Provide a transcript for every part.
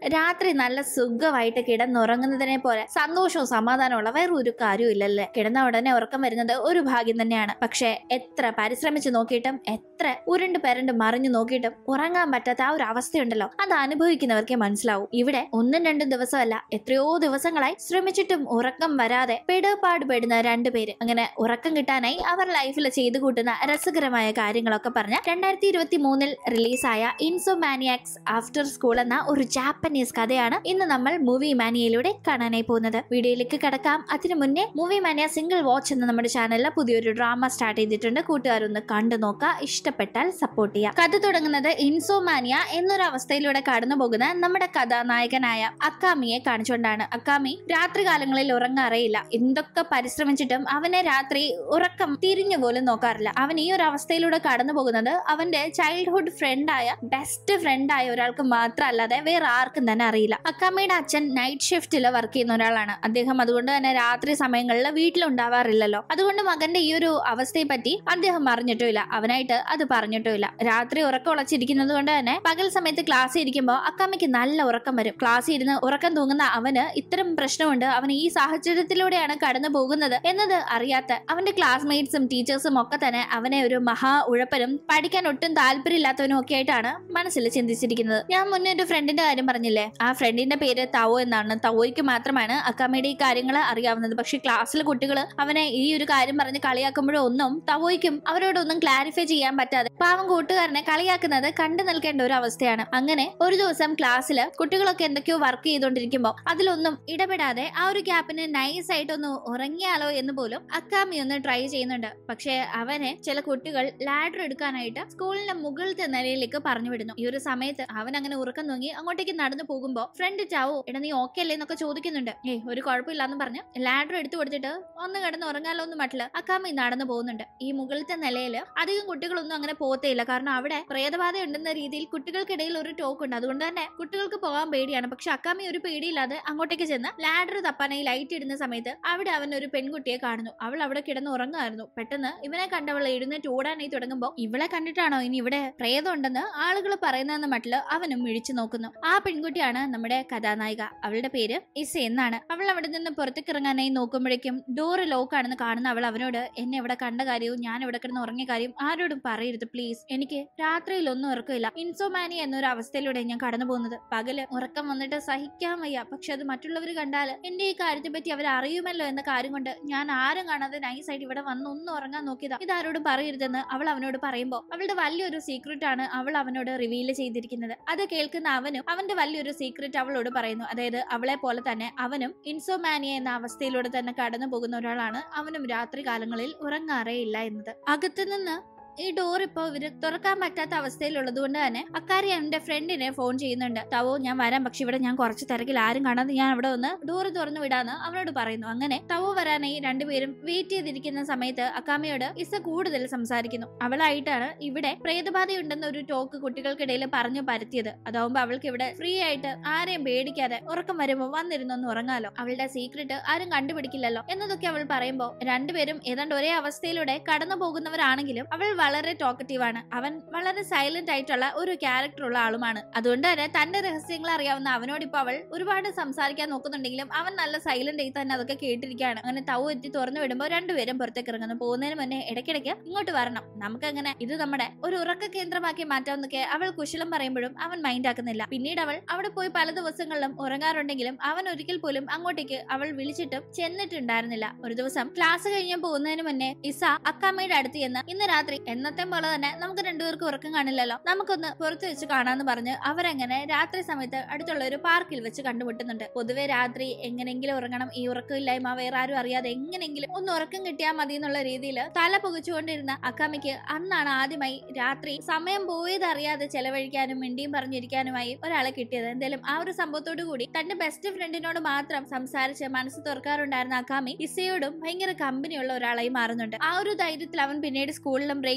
രാത്രി നല്ല സുഖമായിട്ട് കിടന്നുറങ്ങുന്നതിനെ പോലെ സന്തോഷവും സമാധാനമുള്ള വേറെ ഒരു കാര്യവും ഇല്ലല്ലേ കിടന്ന ഉടനെ ഉറക്കം വരുന്നത് ഒരു ഭാഗ്യം തന്നെയാണ് പക്ഷെ എത്ര പരിശ്രമിച്ചു നോക്കിയിട്ടും എത്ര ഉരുണ്ട് പെരണ്ട് മറിഞ്ഞു നോക്കിയിട്ടും ഉറങ്ങാൻ പറ്റാത്ത ആ ഒരു അവസ്ഥയുണ്ടല്ലോ അത് അനുഭവിക്കുന്നവർക്കേ മനസ്സിലാവും ഇവിടെ ഒന്നും രണ്ടും ദിവസമല്ല എത്രയോ ദിവസങ്ങളായി ശ്രമിച്ചിട്ടും ഉറക്കം വരാതെ പെടുപാട് പെടുന്ന രണ്ടുപേര് അങ്ങനെ ഉറക്കം കിട്ടാനായി അവർ ലൈഫിൽ ചെയ്തു കൂട്ടുന്ന രസകരമായ കാര്യങ്ങളൊക്കെ പറഞ്ഞ രണ്ടായിരത്തി ഇരുപത്തി മൂന്നിൽ റിലീസായ ഇൻസോ മാനിയാക്സ് ആഫ്റ്റർ സ്കൂൾ എന്ന ഒരു ജാപ്പനീസ് കഥയാണ് ഇന്ന് നമ്മൾ മൂവി മാനിയയിലൂടെ കാണാനായി പോകുന്നത് വീഡിയോയിലേക്ക് കടക്കാം അതിനു മുന്നേ മൂവി മാനിയ സിംഗിൾ വാച്ച് എന്ന നമ്മുടെ ചാനലിൽ പുതിയൊരു ഡ്രാമ സ്റ്റാർട്ട് ചെയ്തിട്ടുണ്ട് കൂട്ടുകാരൊന്ന് കണ്ടു നോക്കുക ഇഷ്ടപ്പെട്ടാൽ സപ്പോർട്ട് ചെയ്യാം കഥ തുടങ്ങുന്നത് ഇൻസോമാനിയ എന്നൊരു അവസ്ഥയിലൂടെ കടന്നു പോകുന്ന നമ്മുടെ കഥാനായകനായ അക്കാമിയെ കാണിച്ചുകൊണ്ടാണ് അക്കാമി രാത്രി കാലങ്ങളിൽ ഉറങ്ങാറേയില്ല എന്തൊക്കെ പരിശ്രമിച്ചിട്ടും അവനെ രാത്രി ഉറക്കം തിരിഞ്ഞു പോലും നോക്കാറില്ല അവൻ ഈ ഒരു അവസ്ഥയിലൂടെ കടന്നു പോകുന്നത് അവന്റെ ചൈൽഡ്ഹുഡ് ഫ്രണ്ടായ ബെസ്റ്റ് ഫ്രണ്ടായ ഒരാൾക്ക് മാത്രമല്ലാതെ വേറെ ആർക്കും തന്നെ അറിയില്ല അക്കാമയുടെ അച്ഛൻ നൈറ്റ് ഷിഫ്റ്റിൽ വർക്ക് ചെയ്യുന്ന ഒരാളാണ് അദ്ദേഹം അതുകൊണ്ട് തന്നെ രാത്രി സമയങ്ങളിൽ വീട്ടിലുണ്ടാവാറില്ലല്ലോ അതുകൊണ്ട് മകന്റെ ഈ ഒരു അവസ്ഥയെ പറ്റി അദ്ദേഹം അറിഞ്ഞിട്ടുമില്ല അവനായിട്ട് അത് പറഞ്ഞിട്ടുമില്ല രാത്രി ഉറക്കം ഉളച്ചിരിക്കുന്നത് കൊണ്ട് തന്നെ പകൽ സമയത്ത് ക്ലാസ് ഇരിക്കുമ്പോൾ അക്കാമയ്ക്ക് നല്ല ഉറക്കം വരും ക്ലാസ് ഇരുന്ന് ഉറക്കം തൂങ്ങുന്ന അവന് ഇത്തരം പ്രശ്നമുണ്ട് അവൻ ഈ സാഹചര്യത്തിലൂടെയാണ് കടന്നു പോകുന്നത് എന്നത് അറിയാത്ത അവന്റെ ക്ലാസ്മേറ്റ്സും ടീച്ചേഴ്സും ഒക്കെ തന്നെ അവനെ ഒരു മഹാ ഉഴപ്പനും പഠിക്കാൻ ഒട്ടും താല്പര്യമില്ലാത്തവനും ഒക്കെ ആയിട്ടാണ് മനസ്സിൽ ചിന്തിച്ചിരിക്കുന്നത് ഞാൻ മുന്നേ ഒരു ഫ്രണ്ടിന്റെ കാര്യം പറഞ്ഞില്ലേ ആ ഫ്രണ്ടിന്റെ പേര് തവോ എന്നാണ് തവോയ്ക്ക് മാത്രമാണ് അക്കാമയുടെ ഈ കാര്യങ്ങൾ അറിയാവുന്നത് പക്ഷെ ക്ലാസ്സിലെ കുട്ടികൾ അവനെ ഈ ഒരു കാര്യം പറഞ്ഞ് കളിയാക്കുമ്പോഴും ഒന്നും തവോയ്ക്കും അവരോടൊന്നും ക്ലാരിഫൈ ചെയ്യാൻ പറ്റാതെ പാവം കൂട്ടുകാരനെ കളിയാക്കുന്നത് കണ്ടു നിൽക്കേണ്ട ഒരു അവസ്ഥയാണ് അങ്ങനെ ഒരു ദിവസം ക്ലാസ്സിൽ കുട്ടികളൊക്കെ എന്തൊക്കെയോ വർക്ക് ചെയ്തുകൊണ്ടിരിക്കുമ്പോൾ അതിലൊന്നും ഇടപെടാതെ ആ ഒരു ഗ്യാപ്പിന് നൈസ് ആയിട്ടൊന്ന് ഉറങ്ങിയാലോ എന്ന് പോലും അക്കാമി ഒന്ന് ട്രൈ ചെയ്യുന്നുണ്ട് പക്ഷെ അവനെ ചില കുട്ടികൾ ലാഡർ എടുക്കാനായിട്ട് സ്കൂളിന്റെ മുകളിലത്തെ നിലയിലേക്ക് പറഞ്ഞു വിടുന്നു ഈ ഒരു സമയത്ത് അവൻ അങ്ങനെ ഉറക്കം തൂങ്ങി അങ്ങോട്ടേക്ക് നടന്നു പോകുമ്പോ ഫ്രണ്ട് ചാവോ എടാ നീ ഓക്കെ അല്ലേ എന്നൊക്കെ ചോദിക്കുന്നുണ്ട് ഏയ് ഒരു കുഴപ്പമില്ലാന്ന് പറഞ്ഞ് ലാഡർ എടുത്തു കൊടുത്തിട്ട് ഒന്ന് കിടന്ന് ഉറങ്ങാലോ എന്ന് മട്ടില് അക്കാമി നടന്നു പോകുന്നുണ്ട് ഈ മുകളിലത്തെ നിലയിൽ അധികം കുട്ടികളൊന്നും അങ്ങനെ പോകത്തേയില്ല കാരണം അവിടെ പ്രേതബാധ ഉണ്ടെന്ന രീതിയിൽ കുട്ടികൾക്കിടയിൽ ഒരു ടോക്ക് ഉണ്ട് അതുകൊണ്ട് തന്നെ കുട്ടികൾക്ക് പോകാൻ പേടിയാണ് പക്ഷെ അക്കാമി ഒരു പേടിയില്ലാതെ അങ്ങോട്ടേക്ക് ചെന്ന് ലാഡർ തപ്പാനായി ലൈറ്റ് ഇടുന്ന സമയത്ത് അവിടെ അവൻ ഒരു പെൺകുട്ടിയെ കാണുന്നു അവൾ അവിടെ കിടന്ന് ഉറങ്ങുമായിരുന്നു പെട്ടെന്ന് ഇവനെ കണ്ടവൾ എഴുന്നേറ്റ് ഓടാനായി തുടങ്ങുമ്പോൾ ഇവളെ കണ്ടിട്ടാണോ ഇനി ഇവിടെ പ്രേതം ഉണ്ടെന്ന് ആളുകൾ പറയുന്നതെന്ന മട്ടില് അവനും മിഴിച്ചു നോക്കുന്നു ആ പെൺകുട്ടിയാണ് നമ്മുടെ കഥാനായിക അവളുടെ പേര് ഇസ എന്നാണ് അവൾ അവിടെ നിന്ന് പുറത്തേക്ക് ഇറങ്ങാനായി നോക്കുമ്പോഴേക്കും ഡോറ് ലോക്ക് ആണെന്ന് കാണുന്ന അവൾ അവനോട് എന്നെ ഇവിടെ കണ്ട കാര്യവും ഞാൻ ഇവിടെ കിടന്ന് ഉറങ്ങിയ കാര്യം ആരോടും പറയരുത് പ്ലീസ് എനിക്ക് രാത്രിയിൽ ഒന്നും ഉറക്കമില്ല ഇൻസോമാനി എന്നൊരു അവസ്ഥയിലൂടെ ഞാൻ കടന്നു പോകുന്നത് പകല് ഉറക്കം വന്നിട്ട് സഹിക്കാൻ വയ്യ പക്ഷെ അത് മറ്റുള്ളവർ കണ്ടാൽ എന്റെ ഈ കാര്യത്തെ പറ്റി അവർ അറിയുമല്ലോ എന്ന കാര്യം കൊണ്ട് ഞാൻ ആരും കാണാതെ നൈസായിട്ട് ഇവിടെ വന്ന് ഒന്ന് ഉറങ്ങാൻ നോക്കിയതാ ഇതാരോടും പറയരുതെന്ന് അവൾ അവനോട് പറയുമ്പോൾ അവളുടെ വലിയൊരു സീക്രട്ട് ആണ് അവൾ അവനോട് റിവീൽ ചെയ്തിരിക്കുന്നത് അത് കേൾക്കുന്ന അവനും അവന്റെ വലിയൊരു സീക്രട്ട് അവളോട് പറയുന്നു അതായത് അവളെ പോലെ തന്നെ അവനും ഇൻസോമാനിയ എന്ന അവസ്ഥയിലൂടെ തന്നെ കടന്നു പോകുന്ന ഒരാളാണ് അവനും രാത്രി കാലങ്ങളിൽ ഉറങ്ങാറേ ഇല്ല എന്നത് അകത്തു നിന്ന് ഈ ഡോർ ഇപ്പോൾ ഇവര് തുറക്കാൻ പറ്റാത്ത അവസ്ഥയിലുള്ളത് കൊണ്ട് തന്നെ അക്കാര്യം എന്റെ ഫ്രണ്ടിനെ ഫോൺ ചെയ്യുന്നുണ്ട് തവോ ഞാൻ വരാം പക്ഷെ ഇവിടെ ഞാൻ കുറച്ച് തിരക്കിൽ ആരും കാണാതെ ഞാൻ അവിടെ ഒന്ന് ഡോറ് തുറന്നു വിടാന്ന് അവനോട് പറയുന്നു അങ്ങനെ തവോ വരാനായി രണ്ടുപേരും വെയിറ്റ് ചെയ്തിരിക്കുന്ന സമയത്ത് അക്കാമയോട് ഇസ കൂടുതൽ സംസാരിക്കുന്നു അവളായിട്ടാണ് ഇവിടെ പ്രേതബാധയുണ്ടെന്ന ഒരു ടോക്ക് കുട്ടികൾക്കിടയിൽ പറഞ്ഞു പരത്തിയത് അതാവുമ്പോ അവൾക്ക് ഇവിടെ ഫ്രീ ആയിട്ട് ആരെയും പേടിക്കാതെ ഉറക്കം വരുമ്പോൾ വന്നിരുന്നൊന്ന് ഉറങ്ങാലോ അവളുടെ സീക്രട്ട് ആരും കണ്ടുപിടിക്കില്ലല്ലോ എന്നതൊക്കെ അവൾ പറയുമ്പോൾ രണ്ടുപേരും ഏതാണ്ട് ഒരേ അവസ്ഥയിലൂടെ കടന്നു പോകുന്നവരാണെങ്കിലും അവൾ വളരെ ടോക്കറ്റീവ് ആണ് അവൻ വളരെ സൈലന്റ് ആയിട്ടുള്ള ഒരു ക്യാരക്ടർ ഉള്ള ആളുമാണ് അതുകൊണ്ട് തന്നെ തന്റെ രഹസ്യങ്ങൾ അറിയാവുന്ന അവനോട് ഇപ്പൊ അവൾ ഒരുപാട് സംസാരിക്കാൻ നോക്കുന്നുണ്ടെങ്കിലും അവൻ നല്ല സൈലന്റ് ആയി തന്നെ അതൊക്കെ കേട്ടിരിക്കുകയാണ് അങ്ങനെ തവു എത്തി തുറന്നു വിടുമ്പോൾ രണ്ടുപേരും പുറത്തേക്ക് ഇറങ്ങുന്നു പോകുന്നതിന് മുന്നേ ഇടയ്ക്കിടയ്ക്ക് ഇങ്ങോട്ട് വരണം നമുക്ക് അങ്ങനെ ഇത് നമ്മുടെ ഒരു ഉറക്ക കേന്ദ്രമാക്കി മാറ്റാമെന്നൊക്കെ അവൾ കുശലം പറയുമ്പോഴും അവൻ മൈൻഡ് ആക്കുന്നില്ല പിന്നീട് അവൾ അവിടെ പോയി പല ദിവസങ്ങളിലും ഉറങ്ങാറുണ്ടെങ്കിലും അവൻ ഒരിക്കൽ പോലും അങ്ങോട്ടേക്ക് അവൾ വിളിച്ചിട്ടും ചെന്നിട്ടുണ്ടായിരുന്നില്ല ഒരു ദിവസം ക്ലാസ് കഴിഞ്ഞ് പോകുന്നതിന് മുന്നേ ഇസ അക്കാമ്മയുടെ അടുത്ത് ചെന്ന് ഇന്ന് രാത്രി എന്നത്തെ പോലെ തന്നെ നമുക്ക് രണ്ടുപേർക്കും ഉറക്കം കാണില്ലല്ലോ നമുക്കൊന്ന് പുറത്തു വെച്ച് കാണാന്ന് പറഞ്ഞ് അവരങ്ങനെ രാത്രി സമയത്ത് അടുത്തുള്ള ഒരു പാർക്കിൽ വെച്ച് കണ്ടുമുട്ടുന്നുണ്ട് പൊതുവെ രാത്രി എങ്ങനെങ്കിലും ഉറങ്ങണം ഈ ഉറക്കമില്ലായ്മ വേറെ ആരും അറിയാതെ എങ്ങനെങ്കിലും ഒന്ന് ഉറക്കം കിട്ടിയാൽ മതി എന്നുള്ള രീതിയിൽ തല പുകച്ചുകൊണ്ടിരുന്ന അക്കാമിക്ക് അന്നാണ് ആദ്യമായി രാത്രി സമയം പോയത് അറിയാതെ ചെലവഴിക്കാനും മിണ്ടിയും പറഞ്ഞിരിക്കാനുമായി ഒരാളെ കിട്ടിയത് എന്തായാലും ആ ഒരു സംഭവത്തോടു കൂടി തന്റെ ബെസ്റ്റ് ഫ്രണ്ടിനോട് മാത്രം സംസാരിച്ച് മനസ്സ് തുറക്കാറുണ്ടായിരുന്ന അക്കാമി ഇസയോടും ഭയങ്കര കമ്പനിയുള്ള ഒരാളായി മാറുന്നുണ്ട് ആ ഒരു ധൈര്യത്തിൽ അവൻ പിന്നീട് സ്കൂളിലും ബ്രേക്ക്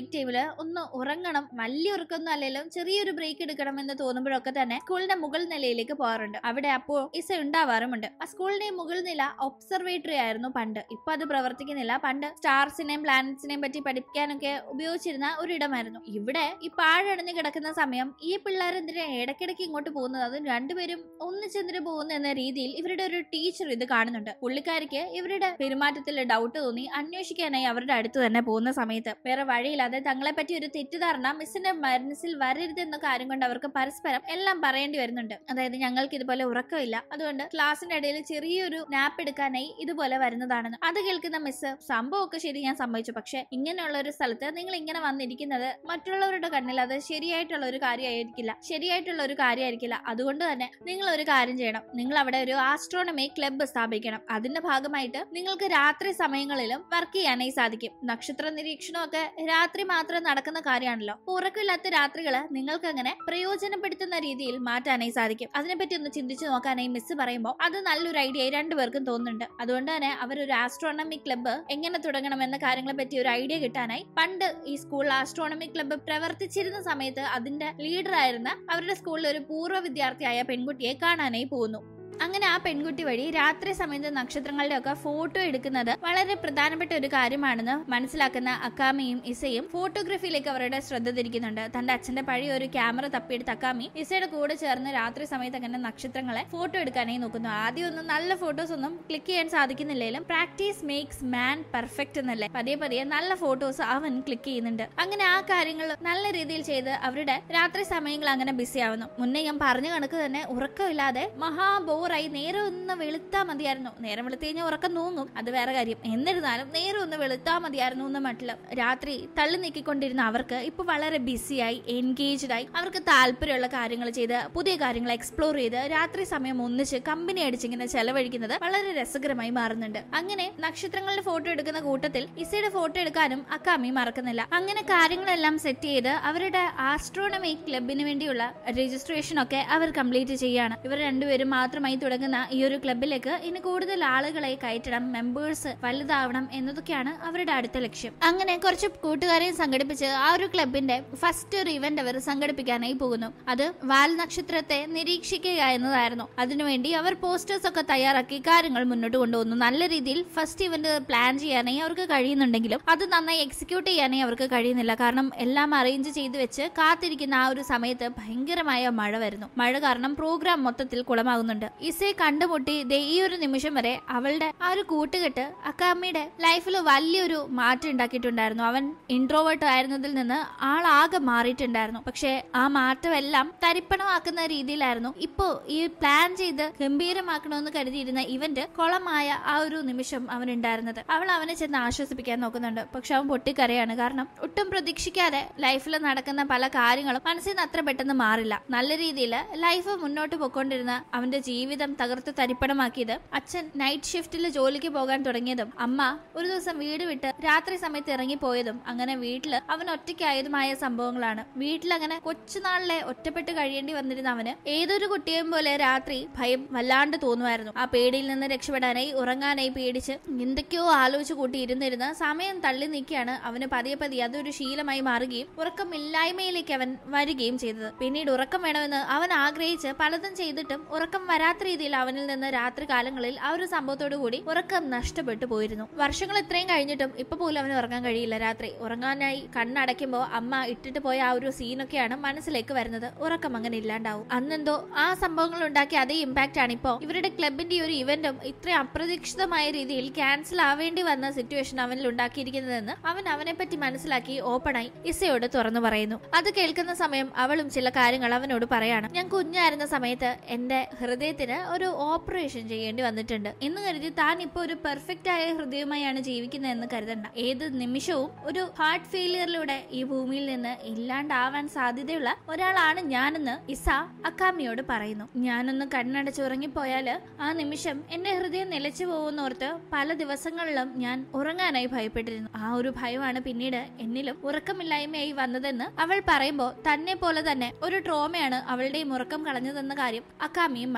നൈറ്റ് ടൈമില് ഒന്ന് ഉറങ്ങണം വലിയ ഉറക്കൊന്നും അല്ലെങ്കിലും ചെറിയൊരു ബ്രേക്ക് എടുക്കണം എന്ന് തോന്നുമ്പോഴൊക്കെ തന്നെ സ്കൂളിന്റെ മുകൾ നിലയിലേക്ക് പോകാറുണ്ട് അവിടെ അപ്പോ ഇസ ഉണ്ടാവാറുമുണ്ട് ആ സ്കൂളിന്റെ മുകൾ നില ഒബ്സർവേറ്ററി ആയിരുന്നു പണ്ട് ഇപ്പൊ അത് പ്രവർത്തിക്കുന്നില്ല പണ്ട് സ്റ്റാർസിനെയും പ്ലാനറ്റ്സിനെയും പറ്റി പഠിക്കാനൊക്കെ ഉപയോഗിച്ചിരുന്ന ഒരിടമായിരുന്നു ഇവിടെ ഈ പാഴടഞ്ഞു കിടക്കുന്ന സമയം ഈ പിള്ളേരെന്തിനാ ഇടയ്ക്കിടയ്ക്ക് ഇങ്ങോട്ട് പോകുന്നത് അതും രണ്ടുപേരും ഒന്നിച്ചെന്തിനു പോകുന്നു എന്ന രീതിയിൽ ഇവരുടെ ഒരു ടീച്ചർ ഇത് കാണുന്നുണ്ട് പുള്ളിക്കാരിക്ക് ഇവരുടെ പെരുമാറ്റത്തിൽ ഡൗട്ട് തോന്നി അന്വേഷിക്കാനായി അവരുടെ അടുത്ത് തന്നെ പോകുന്ന സമയത്ത് വേറെ വഴിയില്ലാതെ തങ്ങളെ പറ്റി ഒരു തെറ്റിദ്ധാരണ മിസ്സിന്റെ മനസ്സിൽ വരരുത് എന്ന കാര്യം കൊണ്ട് അവർക്ക് പരസ്പരം എല്ലാം പറയേണ്ടി വരുന്നുണ്ട് അതായത് ഞങ്ങൾക്ക് ഇതുപോലെ ഉറക്കമില്ല അതുകൊണ്ട് ക്ലാസ്സിന്റെ ഇടയിൽ ചെറിയൊരു നാപ്പ് എടുക്കാനായി ഇതുപോലെ വരുന്നതാണെന്ന് അത് കേൾക്കുന്ന മിസ് സംഭവമൊക്കെ ശരി ഞാൻ സമ്മതിച്ചു പക്ഷെ ഇങ്ങനെയുള്ള ഒരു സ്ഥലത്ത് നിങ്ങൾ ഇങ്ങനെ വന്നിരിക്കുന്നത് മറ്റുള്ളവരുടെ കണ്ണിൽ അത് ശരിയായിട്ടുള്ള ഒരു കാര്യമായിരിക്കില്ല ശരിയായിട്ടുള്ള ഒരു കാര്യമായിരിക്കില്ല അതുകൊണ്ട് തന്നെ നിങ്ങൾ ഒരു കാര്യം ചെയ്യണം നിങ്ങൾ അവിടെ ഒരു ആസ്ട്രോണമി ക്ലബ്ബ് സ്ഥാപിക്കണം അതിന്റെ ഭാഗമായിട്ട് നിങ്ങൾക്ക് രാത്രി സമയങ്ങളിലും വർക്ക് ചെയ്യാനായി സാധിക്കും നക്ഷത്ര നിരീക്ഷണമൊക്കെ രാത്രി മാത്രം നടക്കുന്ന കാര്യമാണല്ലോ ഉറക്കമില്ലാത്ത രാത്രികള് നിങ്ങൾക്ക് അങ്ങനെ പ്രയോജനപ്പെടുത്തുന്ന രീതിയിൽ മാറ്റാനായി സാധിക്കും അതിനെപ്പറ്റി ഒന്ന് ചിന്തിച്ചു നോക്കാനായി മിസ് പറയുമ്പോൾ അത് നല്ലൊരു ഐഡിയ രണ്ടുപേർക്കും തോന്നുന്നുണ്ട് അതുകൊണ്ട് തന്നെ അവരൊരു ആസ്ട്രോണമി ക്ലബ്ബ് എങ്ങനെ തുടങ്ങണം എന്ന കാര്യങ്ങളെ പറ്റി ഒരു ഐഡിയ കിട്ടാനായി പണ്ട് ഈ സ്കൂൾ ആസ്ട്രോണമി ക്ലബ്ബ് പ്രവർത്തിച്ചിരുന്ന സമയത്ത് അതിന്റെ ലീഡർ ആയിരുന്ന അവരുടെ സ്കൂളിൽ ഒരു പൂർവ്വ വിദ്യാർത്ഥിയായ പെൺകുട്ടിയെ കാണാനായി പോകുന്നു അങ്ങനെ ആ പെൺകുട്ടി വഴി രാത്രി സമയത്ത് നക്ഷത്രങ്ങളുടെ ഒക്കെ ഫോട്ടോ എടുക്കുന്നത് വളരെ പ്രധാനപ്പെട്ട ഒരു കാര്യമാണെന്ന് മനസ്സിലാക്കുന്ന അക്കാമിയും ഇസയും ഫോട്ടോഗ്രാഫിയിലേക്ക് അവരുടെ ശ്രദ്ധ തിരിക്കുന്നുണ്ട് തന്റെ അച്ഛന്റെ പഴയ ഒരു ക്യാമറ തപ്പിയെടുത്ത് അക്കാമി ഇസയുടെ കൂടെ ചേർന്ന് രാത്രി സമയത്ത് അങ്ങനെ നക്ഷത്രങ്ങളെ ഫോട്ടോ എടുക്കാനായി നോക്കുന്നു ആദ്യം ഒന്നും നല്ല ഫോട്ടോസ് ഒന്നും ക്ലിക്ക് ചെയ്യാൻ സാധിക്കുന്നില്ലെങ്കിലും പ്രാക്ടീസ് മേക്സ് മാൻ പെർഫെക്റ്റ് എന്നല്ലേ പതിയെ പതിയെ നല്ല ഫോട്ടോസ് അവൻ ക്ലിക്ക് ചെയ്യുന്നുണ്ട് അങ്ങനെ ആ കാര്യങ്ങൾ നല്ല രീതിയിൽ ചെയ്ത് അവരുടെ രാത്രി സമയങ്ങൾ അങ്ങനെ ബിസി ആവുന്നു മുന്നേ ഞാൻ പറഞ്ഞ കണക്ക് തന്നെ ഉറക്കമില്ലാതെ മഹാബോ ബോറായി നേരെ ഒന്ന് വെളുത്താ മതിയായിരുന്നു നേരം വെളുത്തു കഴിഞ്ഞാൽ ഉറക്കം തൂങ്ങും അത് വേറെ കാര്യം എന്നിരുന്നാലും നേരെ ഒന്ന് വെളുത്താ മതിയായിരുന്നു എന്ന് മട്ടില് രാത്രി തള്ളി നീക്കിക്കൊണ്ടിരുന്ന അവർക്ക് ഇപ്പൊ വളരെ ബിസിയായി എൻഗേജ്ഡ് ആയി അവർക്ക് താല്പര്യമുള്ള കാര്യങ്ങൾ ചെയ്ത് പുതിയ കാര്യങ്ങൾ എക്സ്പ്ലോർ ചെയ്ത് രാത്രി സമയം ഒന്നിച്ച് കമ്പനി അടിച്ചിങ്ങനെ ചെലവഴിക്കുന്നത് വളരെ രസകരമായി മാറുന്നുണ്ട് അങ്ങനെ നക്ഷത്രങ്ങളുടെ ഫോട്ടോ എടുക്കുന്ന കൂട്ടത്തിൽ ഇസയുടെ ഫോട്ടോ എടുക്കാനും അക്കാമി മറക്കുന്നില്ല അങ്ങനെ കാര്യങ്ങളെല്ലാം സെറ്റ് ചെയ്ത് അവരുടെ ആസ്ട്രോണമി ക്ലബിന് വേണ്ടിയുള്ള രജിസ്ട്രേഷൻ ഒക്കെ അവർ കംപ്ലീറ്റ് ചെയ്യാണ് ഇവർ രണ്ടുപേരും മാത്രമായി തുടങ്ങുന്ന ഈ ഒരു ക്ലബിലേക്ക് ഇനി കൂടുതൽ ആളുകളെ കയറ്റണം മെമ്പേഴ്സ് വലുതാവണം എന്നതൊക്കെയാണ് അവരുടെ അടുത്ത ലക്ഷ്യം അങ്ങനെ കുറച്ച് കൂട്ടുകാരെയും സംഘടിപ്പിച്ച് ആ ഒരു ക്ലബിന്റെ ഫസ്റ്റ് ഒരു ഇവന്റ് അവർ സംഘടിപ്പിക്കാനായി പോകുന്നു അത് വാൽ നക്ഷത്രത്തെ നിരീക്ഷിക്കുക എന്നതായിരുന്നു അതിനുവേണ്ടി അവർ പോസ്റ്റേഴ്സ് ഒക്കെ തയ്യാറാക്കി കാര്യങ്ങൾ മുന്നോട്ട് കൊണ്ടുപോകുന്നു നല്ല രീതിയിൽ ഫസ്റ്റ് ഇവന്റ് പ്ലാൻ ചെയ്യാനായി അവർക്ക് കഴിയുന്നുണ്ടെങ്കിലും അത് നന്നായി എക്സിക്യൂട്ട് ചെയ്യാനായി അവർക്ക് കഴിയുന്നില്ല കാരണം എല്ലാം അറേഞ്ച് ചെയ്ത് വെച്ച് കാത്തിരിക്കുന്ന ആ ഒരു സമയത്ത് ഭയങ്കരമായ മഴ വരുന്നു മഴ കാരണം പ്രോഗ്രാം മൊത്തത്തിൽ കുളമാകുന്നുണ്ട് ഇസയെ കണ്ടുമുട്ടി ദേ ഈ ഒരു നിമിഷം വരെ അവളുടെ ആ ഒരു കൂട്ടുകെട്ട് അക്കാമ്മയുടെ ലൈഫിൽ വലിയൊരു മാറ്റം ഉണ്ടാക്കിയിട്ടുണ്ടായിരുന്നു അവൻ ഇൻട്രോവേർട്ട് ആയിരുന്നതിൽ നിന്ന് ആളാകെ മാറിയിട്ടുണ്ടായിരുന്നു പക്ഷെ ആ മാറ്റമെല്ലാം തരിപ്പണമാക്കുന്ന രീതിയിലായിരുന്നു ഇപ്പോ ഈ പ്ലാൻ ചെയ്ത് ഗംഭീരമാക്കണമെന്ന് കരുതിയിരുന്ന ഇവന്റ് കുളമായ ആ ഒരു നിമിഷം അവൻ ഉണ്ടായിരുന്നത് അവൾ അവനെ ചെന്ന് ആശ്വസിപ്പിക്കാൻ നോക്കുന്നുണ്ട് പക്ഷെ അവൻ പൊട്ടിക്കരയാണ് കാരണം ഒട്ടും പ്രതീക്ഷിക്കാതെ ലൈഫിൽ നടക്കുന്ന പല കാര്യങ്ങളും മനസ്സിൽ നിന്ന് അത്ര പെട്ടെന്ന് മാറില്ല നല്ല രീതിയിൽ ലൈഫ് മുന്നോട്ട് പോയിക്കൊണ്ടിരുന്ന അവന്റെ ജീവിതം തകർത്ത് തരിപ്പണമാക്കിയത് അച്ഛൻ നൈറ്റ് ഷിഫ്റ്റിൽ ജോലിക്ക് പോകാൻ തുടങ്ങിയതും അമ്മ ഒരു ദിവസം വീട് വിട്ട് രാത്രി സമയത്ത് ഇറങ്ങിപ്പോയതും അങ്ങനെ വീട്ടില് അവൻ ഒറ്റയ്ക്കായതുമായ സംഭവങ്ങളാണ് വീട്ടിൽ അങ്ങനെ കൊച്ചുനാളിലെ ഒറ്റപ്പെട്ട് കഴിയേണ്ടി വന്നിരുന്ന അവന് ഏതൊരു കുട്ടിയെയും പോലെ രാത്രി ഭയം വല്ലാണ്ട് തോന്നുമായിരുന്നു ആ പേടിയിൽ നിന്ന് രക്ഷപ്പെടാനായി ഉറങ്ങാനായി പേടിച്ച് എന്തൊക്കെയോ ആലോചിച്ച് കൂട്ടി ഇരുന്നിരുന്ന് സമയം തള്ളി നീക്കിയാണ് അവന് പതിയെ പതിയെ അതൊരു ശീലമായി മാറുകയും ഉറക്കമില്ലായ്മയിലേക്ക് അവൻ വരികയും ചെയ്തത് പിന്നീട് ഉറക്കം വേണമെന്ന് അവൻ ആഗ്രഹിച്ച് പലതും ചെയ്തിട്ടും ഉറക്കം വരാത്ത രീതിയിൽ അവനിൽ നിന്ന് രാത്രി കാലങ്ങളിൽ ആ ഒരു സംഭവത്തോടു കൂടി ഉറക്കം നഷ്ടപ്പെട്ടു പോയിരുന്നു വർഷങ്ങൾ ഇത്രയും കഴിഞ്ഞിട്ടും ഇപ്പൊ പോലും അവന് ഉറങ്ങാൻ കഴിയില്ല രാത്രി ഉറങ്ങാനായി കണ്ണടയ്ക്കുമ്പോൾ അമ്മ ഇട്ടിട്ട് പോയ ആ ഒരു സീനൊക്കെയാണ് മനസ്സിലേക്ക് വരുന്നത് ഉറക്കം അങ്ങനെ ഇല്ലാണ്ടാവും അന്നെന്തോ ആ സംഭവങ്ങൾ ഉണ്ടാക്കിയ അതേ ഇമ്പാക്റ്റ് ആണ് ഇപ്പോ ഇവരുടെ ക്ലബിന്റെ ഈ ഒരു ഇവന്റും ഇത്രയും അപ്രതീക്ഷിതമായ രീതിയിൽ ക്യാൻസൽ ആവേണ്ടി വന്ന സിറ്റുവേഷൻ അവനിൽ ഉണ്ടാക്കിയിരിക്കുന്നതെന്ന് അവൻ അവനെ പറ്റി മനസ്സിലാക്കി ഓപ്പണായി ഇസയോട് തുറന്നു പറയുന്നു അത് കേൾക്കുന്ന സമയം അവളും ചില കാര്യങ്ങൾ അവനോട് പറയാണ് ഞാൻ കുഞ്ഞായിരുന്ന സമയത്ത് എന്റെ ഹൃദയത്തിന് ഒരു ഓപ്പറേഷൻ ചെയ്യേണ്ടി വന്നിട്ടുണ്ട് എന്ന് കരുതി താൻ ഇപ്പൊ ഒരു പെർഫെക്റ്റ് ആയ ഹൃദയവുമായാണ് ജീവിക്കുന്നതെന്ന് കരുതണ്ട ഏത് നിമിഷവും ഒരു ഹാർട്ട് ഫെയിലിയറിലൂടെ ഈ ഭൂമിയിൽ നിന്ന് ഇല്ലാണ്ടാവാൻ സാധ്യതയുള്ള ഒരാളാണ് ഞാനെന്ന് ഇസ അക്കാമിയോട് പറയുന്നു ഞാനൊന്ന് കണ്ണടച്ചുറങ്ങിപ്പോയാല് ആ നിമിഷം എന്റെ ഹൃദയം നിലച്ചു പോകുന്നോർത്ത് പല ദിവസങ്ങളിലും ഞാൻ ഉറങ്ങാനായി ഭയപ്പെട്ടിരുന്നു ആ ഒരു ഭയമാണ് പിന്നീട് എന്നിലും ഉറക്കമില്ലായ്മയായി വന്നതെന്ന് അവൾ പറയുമ്പോൾ തന്നെ പോലെ തന്നെ ഒരു ട്രോമയാണ് അവളുടെയും ഉറക്കം കളഞ്ഞതെന്ന കാര്യം അക്കാമിയും മനസ്സിലാക്കുന്നു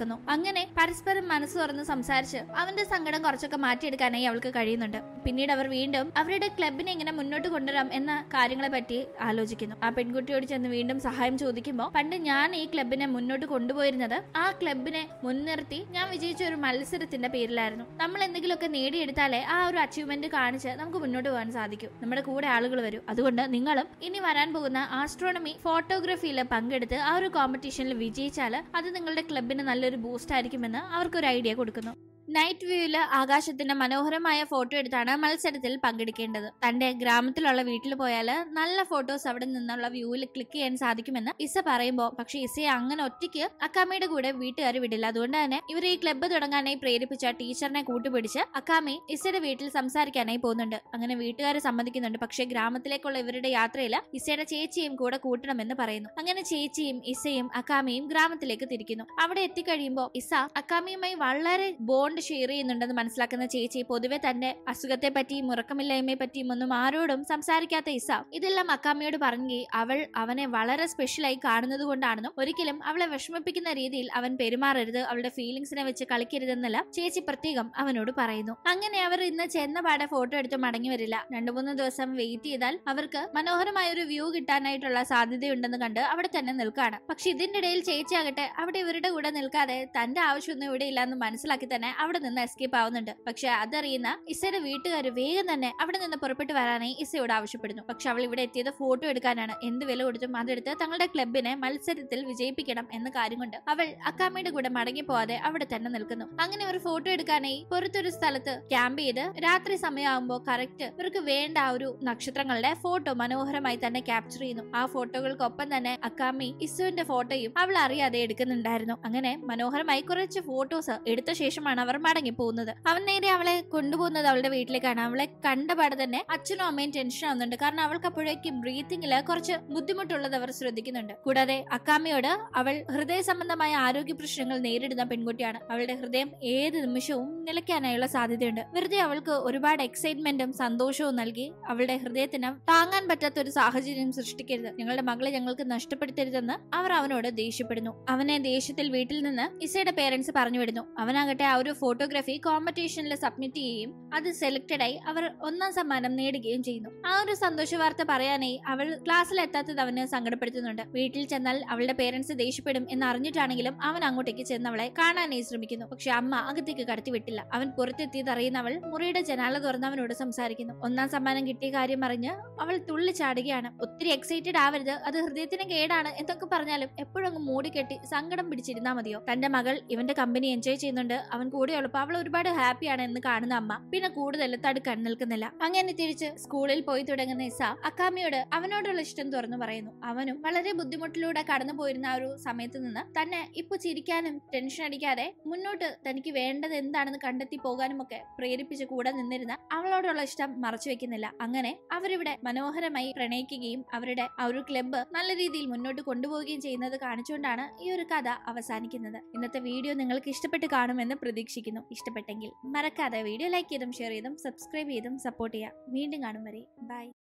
മനസ്സിലാക്കുന്നു അങ്ങനെ പരസ്പരം മനസ്സ് തുറന്ന് സംസാരിച്ച് അവന്റെ സങ്കടം കുറച്ചൊക്കെ മാറ്റിയെടുക്കാനായി അവൾക്ക് കഴിയുന്നുണ്ട് പിന്നീട് അവർ വീണ്ടും അവരുടെ ക്ലബിനെ എങ്ങനെ മുന്നോട്ട് കൊണ്ടുവരാം എന്ന കാര്യങ്ങളെ പറ്റി ആലോചിക്കുന്നു ആ പെൺകുട്ടിയോട് ചെന്ന് വീണ്ടും സഹായം ചോദിക്കുമ്പോൾ പണ്ട് ഞാൻ ഈ ക്ലബിനെ മുന്നോട്ട് കൊണ്ടുപോയിരുന്നത് ആ ക്ലബിനെ മുൻനിർത്തി ഞാൻ വിജയിച്ച ഒരു മത്സരത്തിന്റെ പേരിലായിരുന്നു നമ്മൾ എന്തെങ്കിലുമൊക്കെ നേടിയെടുത്താലേ ആ ഒരു അച്ചീവ്മെന്റ് കാണിച്ച് നമുക്ക് മുന്നോട്ട് പോകാൻ സാധിക്കും നമ്മുടെ കൂടെ ആളുകൾ വരും അതുകൊണ്ട് നിങ്ങളും ഇനി വരാൻ പോകുന്ന ആസ്ട്രോണമി ഫോട്ടോഗ്രാഫിയിൽ പങ്കെടുത്ത് ആ ഒരു കോമ്പറ്റീഷനിൽ വിജയിച്ചാൽ അത് നിങ്ങളുടെ ക്ലബിന് നല്ലൊരു ബൂസ്റ്റ് ആയിരിക്കുമെന്ന് അവർക്കൊരു ഐഡിയ കൊടുക്കുന്നു നൈറ്റ് വ്യൂവില് ആകാശത്തിന്റെ മനോഹരമായ ഫോട്ടോ എടുത്താണ് മത്സരത്തിൽ പങ്കെടുക്കേണ്ടത് തന്റെ ഗ്രാമത്തിലുള്ള വീട്ടിൽ പോയാൽ നല്ല ഫോട്ടോസ് അവിടെ നിന്നുള്ള വ്യൂവിൽ ക്ലിക്ക് ചെയ്യാൻ സാധിക്കുമെന്ന് ഇസ പറയുമ്പോൾ പക്ഷെ ഇസയെ അങ്ങനെ ഒറ്റയ്ക്ക് അക്കാമയുടെ കൂടെ വീട്ടുകാർ വിടില്ല അതുകൊണ്ട് തന്നെ ഇവർ ഈ ക്ലബ്ബ് തുടങ്ങാനായി പ്രേരിപ്പിച്ച ടീച്ചറിനെ കൂട്ടുപിടിച്ച് അക്കാമി ഇസയുടെ വീട്ടിൽ സംസാരിക്കാനായി പോകുന്നുണ്ട് അങ്ങനെ വീട്ടുകാർ സമ്മതിക്കുന്നുണ്ട് പക്ഷെ ഗ്രാമത്തിലേക്കുള്ള ഇവരുടെ യാത്രയിൽ ഇസയുടെ ചേച്ചിയും കൂടെ കൂട്ടണമെന്ന് പറയുന്നു അങ്ങനെ ചേച്ചിയും ഇസയും അക്കാമിയും ഗ്രാമത്തിലേക്ക് തിരിക്കുന്നു അവിടെ എത്തിക്കഴിയുമ്പോൾ ഇസ അക്കാമിയുമായി വളരെ ബോണ്ട് ഷെയർ ചെയ്യുന്നുണ്ടെന്ന് മനസ്സിലാക്കുന്ന ചേച്ചി പൊതുവെ തന്റെ അസുഖത്തെ പറ്റിയും ഉറക്കമില്ലായ്മയെ പറ്റിയും ഒന്നും ആരോടും സംസാരിക്കാത്ത ഇസ ഇതെല്ലാം അക്കാമിയോട് പറഞ്ഞു അവൾ അവനെ വളരെ സ്പെഷ്യലായി കാണുന്നത് കൊണ്ടാണെന്നും ഒരിക്കലും അവളെ വിഷമിപ്പിക്കുന്ന രീതിയിൽ അവൻ പെരുമാറരുത് അവളുടെ ഫീലിംഗ്സിനെ വെച്ച് കളിക്കരുതെന്നെല്ലാം ചേച്ചി പ്രത്യേകം അവനോട് പറയുന്നു അങ്ങനെ അവർ ഇന്ന് ചെന്ന പാടെ ഫോട്ടോ എടുത്ത് മടങ്ങി വരില്ല രണ്ടു മൂന്ന് ദിവസം വെയിറ്റ് ചെയ്താൽ അവർക്ക് മനോഹരമായ ഒരു വ്യൂ കിട്ടാനായിട്ടുള്ള സാധ്യതയുണ്ടെന്ന് കണ്ട് അവിടെ തന്നെ നിൽക്കാണ് പക്ഷെ ഇതിന്റെ ഇടയിൽ ചേച്ചി ആകട്ടെ അവിടെ ഇവരുടെ കൂടെ നിൽക്കാതെ തന്റെ ആവശ്യമൊന്നും ഇവിടെ ഇല്ലാന്ന് മനസ്സിലാക്കി തന്നെ അവിടെ നിന്ന് എസ്കേപ്പ് ആവുന്നുണ്ട് പക്ഷെ അതറിയുന്ന ഇസയുടെ വീട്ടുകാർ വേഗം തന്നെ അവിടെ നിന്ന് പുറപ്പെട്ടു വരാനായി ഇസയോട് ആവശ്യപ്പെടുന്നു പക്ഷെ അവൾ ഇവിടെ എത്തിയത് ഫോട്ടോ എടുക്കാനാണ് എന്ത് വില കൊടുത്തും അതെടുത്ത് തങ്ങളുടെ ക്ലബിനെ മത്സരത്തിൽ വിജയിപ്പിക്കണം എന്ന കാര്യം കൊണ്ട് അവൾ അക്കാമയുടെ കൂടെ മടങ്ങി പോവാതെ അവിടെ തന്നെ നിൽക്കുന്നു അങ്ങനെ ഒരു ഫോട്ടോ എടുക്കാനായി പുറത്തൊരു സ്ഥലത്ത് ക്യാമ്പ് ചെയ്ത് രാത്രി സമയമാകുമ്പോൾ കറക്റ്റ് ഇവർക്ക് വേണ്ട ആ ഒരു നക്ഷത്രങ്ങളുടെ ഫോട്ടോ മനോഹരമായി തന്നെ ക്യാപ്ചർ ചെയ്യുന്നു ആ ഫോട്ടോകൾക്കൊപ്പം തന്നെ അക്കാമി ഇസുവിന്റെ ഫോട്ടോയും അവൾ അറിയാതെ എടുക്കുന്നുണ്ടായിരുന്നു അങ്ങനെ മനോഹരമായി കുറച്ച് ഫോട്ടോസ് എടുത്ത ശേഷമാണ് അവർ മടങ്ങി പോകുന്നത് അവൻ നേരെ അവളെ കൊണ്ടുപോകുന്നത് അവളുടെ വീട്ടിലേക്കാണ് അവളെ കണ്ടപാടെ തന്നെ അച്ഛനും അമ്മയും ടെൻഷൻ ആവുന്നുണ്ട് കാരണം അവൾക്ക് അപ്പോഴേക്കും ബ്രീത്തിങ്ങില് കുറച്ച് ബുദ്ധിമുട്ടുള്ളത് അവർ ശ്രദ്ധിക്കുന്നുണ്ട് കൂടാതെ അക്കാമയോട് അവൾ ഹൃദയ സംബന്ധമായ ആരോഗ്യ പ്രശ്നങ്ങൾ നേരിടുന്ന പെൺകുട്ടിയാണ് അവളുടെ ഹൃദയം ഏത് നിമിഷവും നിലയ്ക്കാനായുള്ള സാധ്യതയുണ്ട് വെറുതെ അവൾക്ക് ഒരുപാട് എക്സൈറ്റ്മെന്റും സന്തോഷവും നൽകി അവളുടെ ഹൃദയത്തിന് താങ്ങാൻ പറ്റാത്ത ഒരു സാഹചര്യം സൃഷ്ടിക്കരുത് ഞങ്ങളുടെ മകളെ ഞങ്ങൾക്ക് നഷ്ടപ്പെടുത്തരുതെന്ന് അവർ അവനോട് ദേഷ്യപ്പെടുന്നു അവനെ ദേഷ്യത്തിൽ വീട്ടിൽ നിന്ന് ഇസയുടെ പേരൻസ് പറഞ്ഞു വിടുന്നു അവനാകട്ടെ ആ ഒരു ഫോട്ടോഗ്രാഫി കോമ്പറ്റീഷനിൽ സബ്മിറ്റ് ചെയ്യുകയും അത് സെലക്ടഡ് ആയി അവർ ഒന്നാം സമ്മാനം നേടുകയും ചെയ്യുന്നു ആ ഒരു സന്തോഷ വാർത്ത പറയാനായി അവൾ ക്ലാസ്സിൽ എത്താത്തത് അവന് സങ്കടപ്പെടുത്തുന്നുണ്ട് വീട്ടിൽ ചെന്നാൽ അവളുടെ പേരൻസ് ദേഷ്യപ്പെടും എന്ന് അറിഞ്ഞിട്ടാണെങ്കിലും അവൻ അങ്ങോട്ടേക്ക് ചെന്ന് അവളെ കാണാനായി ശ്രമിക്കുന്നു പക്ഷെ അമ്മ അകത്തേക്ക് കടത്തി വിട്ടില്ല അവൻ പുറത്തെത്തിയത് അറിയുന്ന അവൾ മുറിയുടെ ജനാല തുറന്ന് അവനോട് സംസാരിക്കുന്നു ഒന്നാം സമ്മാനം കിട്ടിയ കാര്യം അറിഞ്ഞ് അവൾ തുള്ളി ചാടുകയാണ് ഒത്തിരി എക്സൈറ്റഡ് ആവരുത് അത് ഹൃദയത്തിന് കേടാണ് എന്തൊക്കെ പറഞ്ഞാലും എപ്പോഴും അങ്ങ് മൂടിക്കെട്ടി സങ്കടം പിടിച്ചിരുന്നാ മതിയോ തന്റെ മകൾ ഇവന്റെ കമ്പനി എൻജോയ് ചെയ്യുന്നുണ്ട് അവൻ കൂടെയുള്ളപ്പോൾ അവൾ ഒരുപാട് ഹാപ്പിയാണ് എന്ന് കാണുന്ന അമ്മ പിന്നെ കൂടുതൽ തടുക്കാൻ നിൽക്കുന്നില്ല അങ്ങനെ തിരിച്ച് സ്കൂളിൽ പോയി തുടങ്ങുന്ന ഇസ അക്കാമിയോട് അവനോടുള്ള ഇഷ്ടം തുറന്നു പറയുന്നു അവനും വളരെ ബുദ്ധിമുട്ടിലൂടെ കടന്നു പോയിരുന്ന ആ ഒരു സമയത്ത് നിന്ന് തന്നെ ഇപ്പൊ ചിരിക്കാനും ടെൻഷൻ അടിക്കാതെ മുന്നോട്ട് തനിക്ക് വേണ്ടത് എന്താണെന്ന് കണ്ടെത്തി പോകാനും ഒക്കെ പ്രേരിപ്പിച്ച് കൂടെ നിന്നിരുന്ന അവളോടുള്ള ഇഷ്ടം മറച്ചു വെക്കുന്നില്ല അങ്ങനെ അവരിവിടെ മനോഹരമായി പ്രണയിക്കുകയും അവരുടെ ആ ഒരു ക്ലബ്ബ് നല്ല രീതിയിൽ മുന്നോട്ട് കൊണ്ടുപോവുകയും ചെയ്യുന്നത് കാണിച്ചുകൊണ്ടാണ് ഈ ഒരു കഥ അവസാനിക്കുന്നത് ഇന്നത്തെ വീഡിയോ നിങ്ങൾക്ക് ഇഷ്ടപ്പെട്ട് കാണുമെന്ന് പ്രതീക്ഷിക്കുന്നു ഇഷ്ടപ്പെട്ടെങ്കിൽ മറക്കാതെ വീഡിയോ ലൈക്ക് ചെയ്തും ഷെയർ ചെയ്തും സബ്സ്ക്രൈബ് ചെയ്തും സപ്പോർട്ട് ചെയ്യാം വീണ്ടും കാണും വരെ ബൈ